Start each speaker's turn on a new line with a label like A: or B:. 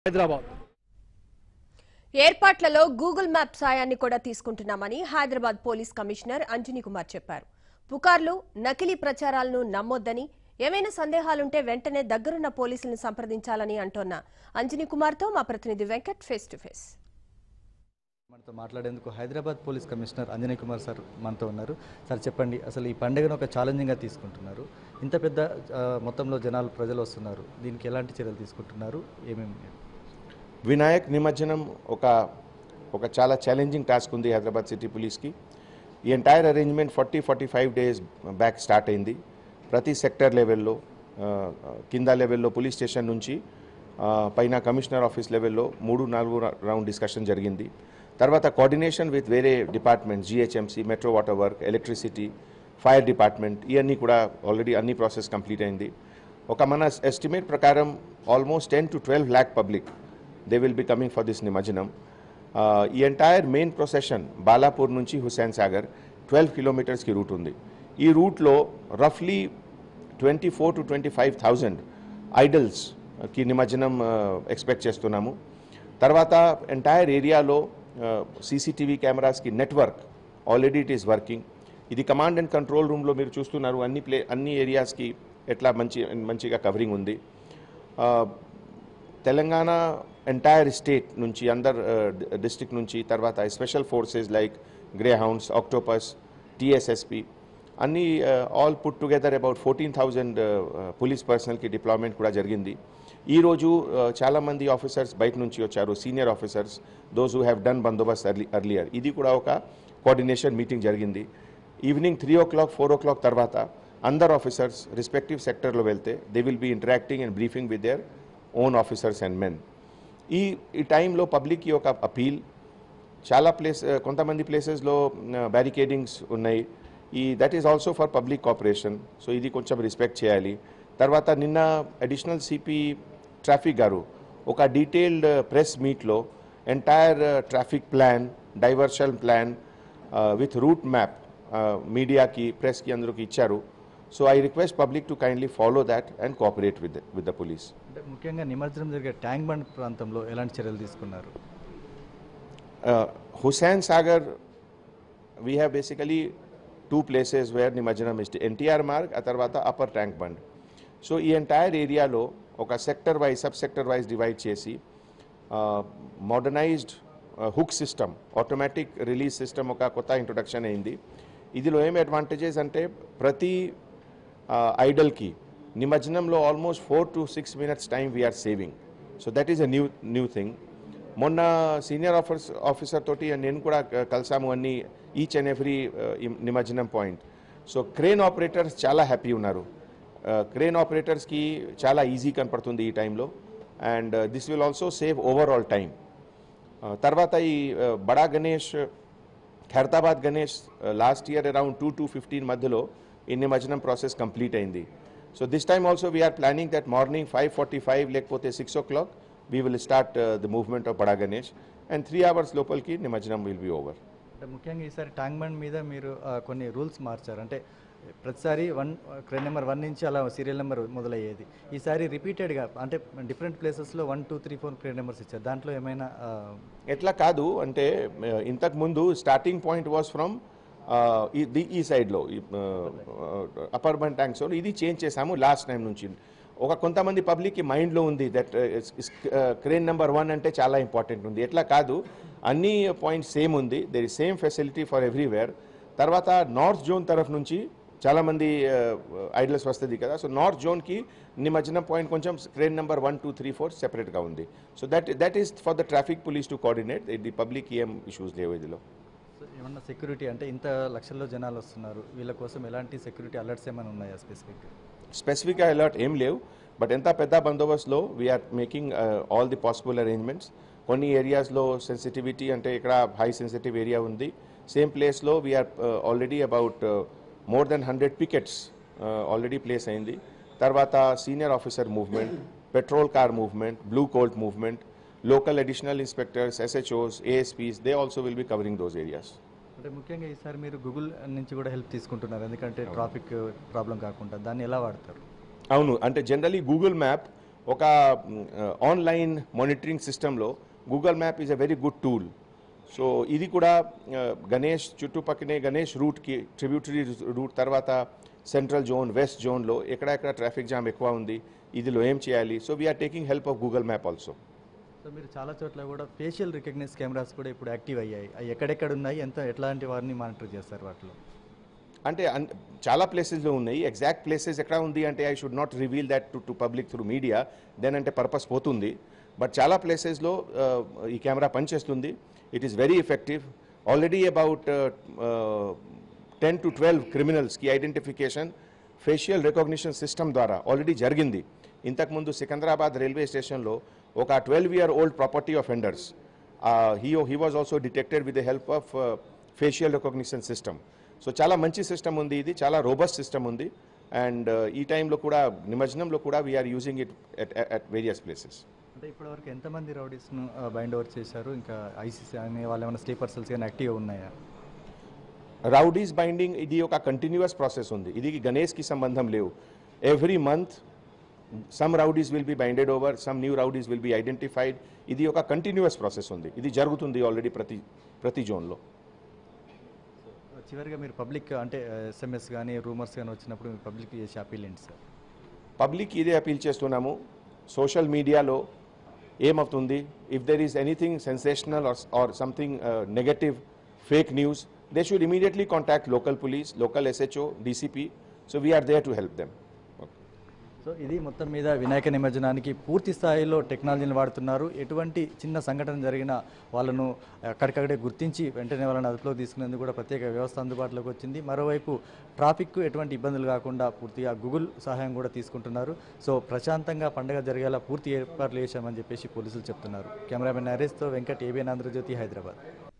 A: Hyderabad
B: ఏర్పాట్లలో Google map సాయాన్ని కూడా తీసుకుంటున్నామని హైదరాబాద్ పోలీస్ కమిషనర్ అంజనీ కుమార్ చెప్పారు పుకార్లు నకిలీ ప్రచారాలను నమ్మొద్దని ఏమైనా సందేహాలుంటే వెంటనే దగ్గరున్న పోలీసులను సంప్రదించాలని అంటోన్న అంజనీ కుమార్తో మా ప్రతినిధి వెంకట్ ఫేస్ టు ఫేస్
C: మనతో మాట్లాడేందుకు Hyderabad police commissioner Anjani Kumar sir మనతో ఉన్నారు సార్ చెప్పండి అసలు ఈ పండుగను ఒక ఛాలెంజింగ్గా తీసుకుంటున్నారు ఇంత పెద్ద ఆ, మొత్తంలో జనాలు ప్రజలు వస్తున్నారు దీనికి ఎలాంటి చర్యలు తీసుకుంటున్నారు ఏమేమి
D: వినాయక్ నిమజ్జనం ఒక ఒక చాలా ఛాలెంజింగ్ టాస్క్ ఉంది హైదరాబాద్ సిటీ పోలీస్కి ఈ entire arrangement forty forty five days back start అయింది ప్రతి సెక్టర్ లెవెల్లో ఆ, కింద లెవెల్లో పోలీస్ స్టేషన్ నుంచి ఆ, పైన కమిషనర్ ఆఫీస్ లెవెల్లో మూడు నాలుగు రా- రౌండ్ డిస్కషన్ జరిగింది తర్వాత కోఆర్డినేషన్ విత్ వేరే department GHMC metro water work electricity fire department ఇవన్నీ కూడా ఆల్రెడీ అన్ని ప్రాసెస్ కంప్లీట్ అయింది ఒక మన ఎస్టిమేట్ ప్రకారం almost ten to twelve lakh public they will be coming for this నిమజ్జనం Uh, ఈ ఎంటైర్ మెయిన్ ప్రొసెషన్ బాలాపూర్ నుంచి హుస్సేన్ సాగర్ ట్వెల్వ్ కిలోమీటర్స్కి రూట్ ఉంది ఈ రూట్లో రఫ్లీ twenty four to twenty five thousand ఐడల్స్కి నిమజ్జనం ఎక్స్పెక్ట్ చేస్తున్నాము తర్వాత ఎంటైర్ ఏరియాలో సీసీటీవీ కెమెరాస్కి network already it is working ఇది కమాండ్ అండ్ కంట్రోల్ రూమ్లో మీరు చూస్తున్నారు అన్ని ప్లే అన్ని ఏరియాస్కి ఎట్లా మంచి మంచిగా కవరింగ్ ఉంది Uh, తెలంగాణ ఎంటైర్ స్టేట్ నుంచి అందర్ డిస్ట్రిక్ట్ నుంచి తర్వాత special forces like greyhounds octopus TSSP అన్ని all put together about fourteen thousand police పర్సనల్కి డిప్లాయ్మెంట్ కూడా జరిగింది ఈరోజు చాలామంది ఆఫీసర్స్ బయట నుంచి వచ్చారు senior officers those who have done బందోబస్త్ అర్లీ అర్లియర్ ఇది కూడా ఒక కోఆర్డినేషన్ మీటింగ్ జరిగింది evening three o'clock four o'clock తర్వాత అందరు ఆఫీసర్స్ రెస్పెక్టివ్ సెక్టర్లో వెళ్తే they will be interacting and briefing with their own officers and men ఈ ఈ టైంలో పబ్లిక్కి ఒక అపీల్ చాలా ప్లేస్ కొంతమంది ప్లేసెస్లో బ్యారికేడింగ్స్ ఉన్నాయి ఈ that is also for public cooperation so ఇది కొంచెం రెస్పెక్ట్ చేయాలి తర్వాత నిన్న అడిషనల్ సిపి ట్రాఫిక్ గారు ఒక డీటెయిల్డ్ ప్రెస్ మీట్లో entire traffic plan diversion plan with route map మీడియాకి ప్రెస్కి అందరికి ఇచ్చారు so I request public to kindly follow that and cooperate with with the police
C: అంటే ముఖ్యంగా నిమజ్జనం జరిగే ట్యాంక్ బండ్ ప్రాంతంలో ఎలాంటి చర్యలు తీసుకున్నారు
D: uh, Hussain Sagar, we have basically two places where Nimajjanam is NTR Marg, Atarvata Upper Tank Bund. So ఈ entire ఏరియాలో ఒక sector wise sub sector wise divide చేసి modernised hook system automatic release system ఒక కొత్త introduction అయింది ఇదిలో ఏం advantages అంటే ప్రతి ఐడల్కి నిమజ్జనంలో almost four to six minutes time we're saving so that is a new new thing మొన్న సీనియర్ ఆఫీస్ ఆఫీసర్ తోటి నేను కూడా క- కలిసాము అన్ని ఈచ్ అండ్ ఎవ్రీ నిమజ్జనం పాయింట్ సో క్రేన్ ఆపరేటర్స్ చాలా హ్యాపీ ఉన్నారు క్రేన్ ఆపరేటర్స్కి చాలా ఈజీ కనపడుతుంది ఈ టైంలో and this will also save overall time తర్వాత ఈ uh, Bada Ganesh Khairatabad Ganesh last year around two to fifteen మధ్యలో ఈ నిమజ్జనం ప్రాసెస్ కంప్లీట్ అయింది so this time also we're planning that morning five forty five లేకపోతే six o'clock we will start the movement of Bada Ganesh and three hours లోపలికి నిమజ్జనం will be over
C: అంటే ముఖ్యంగా ఈసారి ట్యాంక్ బండ్ మీద మీరు ఆ, కొన్ని రూల్స్ మార్చారు అంటే ప్రతిసారి వన్ క్రెన్ నెంబర్ వన్ నుంచి అలా సీరియల్ నెంబర్ మొదలయ్యేది ఈసారి రిపీటెడ్గా అంటే డిఫరెంట్ ప్లేసెస్లో one two three four crane numbers ఇచ్చారు దాంట్లో ఏమైనా ఆ,
D: ఎట్లా కాదు అంటే uh, ఇంతకు ముందు స్టార్టింగ్ పాయింట్ వాస్ ఫ్రమ్ ఈ ఈ సైడ్లో అప్పర్ బన్ ట్యాంక్స్ ఇది చేంజ్ చేసాము లాస్ట్ టైం నుంచి ఒక కొంతమంది పబ్లిక్కి మైండ్లో ఉంది దట్ క్రేన్ నెంబర్ వన్ అంటే చాలా ఇంపార్టెంట్ ఉంది ఎట్లా కాదు అన్ని పాయింట్స్ సేమ్ ఉంది there is same facility for everywhere north నార్త్ జోన్ తరఫు నుంచి చాలామంది ఐడల్స్ వస్తుంది కదా సో నార్త్ జోన్కి నిమజ్జనం పాయింట్ కొంచెం crane number one two three four సెపరేట్గా ఉంది so that that is for the traffic police to coordinate the public ఏం ఇష్యూస్ లేవు ఇదిలో
C: సో ఏమన్నా సెక్యూరిటీ అంటే ఇంత లక్షల్లో జనాలు వస్తున్నారు వీళ్ళ కోసం ఎలాంటి సెక్యూరిటీ అలర్ట్స్ ఏమైనా ఉన్నాయా స్పెసిఫిక్
D: స్పెసిఫిక్గా అలర్ట్ ఏం లేవు బట్ ఎంత పెద్ద బందోబస్తులో we're making all the possible arrangements కొన్ని ఏరియాస్లో సెన్సిటివిటీ అంటే ఇక్కడ హై సెన్సిటివ్ ఏరియా ఉంది సేమ్ ప్లేస్లో we're already about more than hundred pickets already place అయింది తర్వాత senior officer movement patrol car movement blue colt movement local additional inspectors SHOs ASPs they also will be covering those areas
C: అంటే ముఖ్యంగా ఈసారి మీరు Google నుంచి కూడా help తీసుకుంటున్నారు ఎందుకంటే ట్రాఫిక్ ప్రాబ్లం కాకుండా దాన్ని ఎలా వాడతారు
D: అవును అంటే జనరలీ గూగుల్ మ్యాప్ ఒక ఆన్లైన్ మానిటరింగ్ సిస్టంలో Google map is a very good tool so ఇది కూడా ఆ, గణేష్ చుట్టుపక్కనే గణేష్ రూట్కి ట్రిబ్యూటరీ రూట్ తర్వాత సెంట్రల్ జోన్ వెస్ట్ జోన్లో ఎక్కడెక్కడ ట్రాఫిక్ జామ్ ఎక్కువ ఉంది ఇదిలో ఏం చేయాలి so we're taking help of Google map also
C: so మీరు చాలా చోట్ల కూడా ఫేషియల్ రికగ్నైజ్ కెమెరాస్ కూడా ఇప్పుడు యాక్టివ్ అయ్యాయి అవి ఎక్కడెక్కడ ఉన్నాయి ఎంత ఎట్లాంటి వారిని మానిటర్ చేస్తారు వాటిలో
D: అంటే అన్- చాలా ప్లేసెస్లో ఉన్నాయి ఎగ్జాక్ట్ ప్లేసెస్ ఎక్కడ ఉంది అంటే I should not reveal that to to public through media then అంటే పర్పస్ పోతుంది బట్ చాలా ప్లేసెస్లో ఈ కెమెరా పనిచేస్తుంది it is very effective already about ten to twelve క్రిమినల్స్కి ఐడెంటిఫికేషన్ ఫేషియల్ రికగ్నిషన్ సిస్టమ్ ద్వారా ఆల్రెడీ జరిగింది ఇంతకుముందు సికింద్రాబాద్ రైల్వే స్టేషన్లో ఒక twelve year old property offenders he he was also detected with the help of facial recognition system so చాలా మంచి system ఉంది ఇది చాలా రోబస్ట్ సిస్టమ్ ఉంది అండ్ ఈ టైంలో కూడా నిమజ్జనంలో కూడా we're using it at various places
C: అంటే ఇప్పటివరకు ఎంతమంది రౌడీస్ను బైండ్ ఓవర్ చేశారు ఇంకా ఐసీసీ అనే వాళ్ళు ఏమైనా స్లీపర్ సెల్స్ కానీ యాక్టివ్గా ఉన్నాయా
D: రౌడీస్ బైండింగ్ ఇది ఒక కంటిన్యూస్ ప్రాసెస్ ఉంది ఇది గణేష్కి సంబంధం లేవు every month some rowdies will be binded over some new rowdies will be identified ఇది ఒక కంటిన్యూస్ ప్రాసెస్ ఉంది ఇది జరుగుతుంది ఆల్రెడీ ప్రతి ప్రతి జోన్లో
C: చివరిగా మీరు పబ్లిక్ అంటే ఎస్ఎంఎస్ కానీ రూమర్స్ కానీ వచ్చినప్పుడు మీరు పబ్లిక్ చేసే అపీల్ ఏంటి సార్
D: పబ్లిక్ ఇదే అపీల్ చేస్తున్నాము సోషల్ మీడియాలో ఏమవుతుంది if there is anything sensational or something negative fake news they should immediately contact local police local SHO DCP so we're there to help them
C: so ఇది మొత్తం మీద వినాయక నిమజ్జనానికి పూర్తి స్థాయిలో టెక్నాలజీని వాడుతున్నారు ఎటువంటి చిన్న సంఘటన జరిగినా వాళ్ళను అక్కడికక్కడే గుర్తించి వెంటనే వాళ్ళని అదుపులోకి తీసుకునేందుకు కూడా ప్రత్యేక వ్యవస్థ అందుబాటులోకి వచ్చింది మరోవైపు ట్రాఫిక్ ఎటువంటి ఇబ్బందులు కాకుండా పూర్తిగా గూగుల్ సహాయం కూడా తీసుకుంటున్నారు సో ప్రశాంతంగా పండుగ జరిగేలా పూర్తి ఏర్పాట్లు చేశామని చెప్పేసి పోలీసులు చెప్తున్నారు కెమెరామెన్ నరేష్తో వెంకట్ ఏబిఎన్ ఆంధ్రజ్యోతి హైదరాబాద్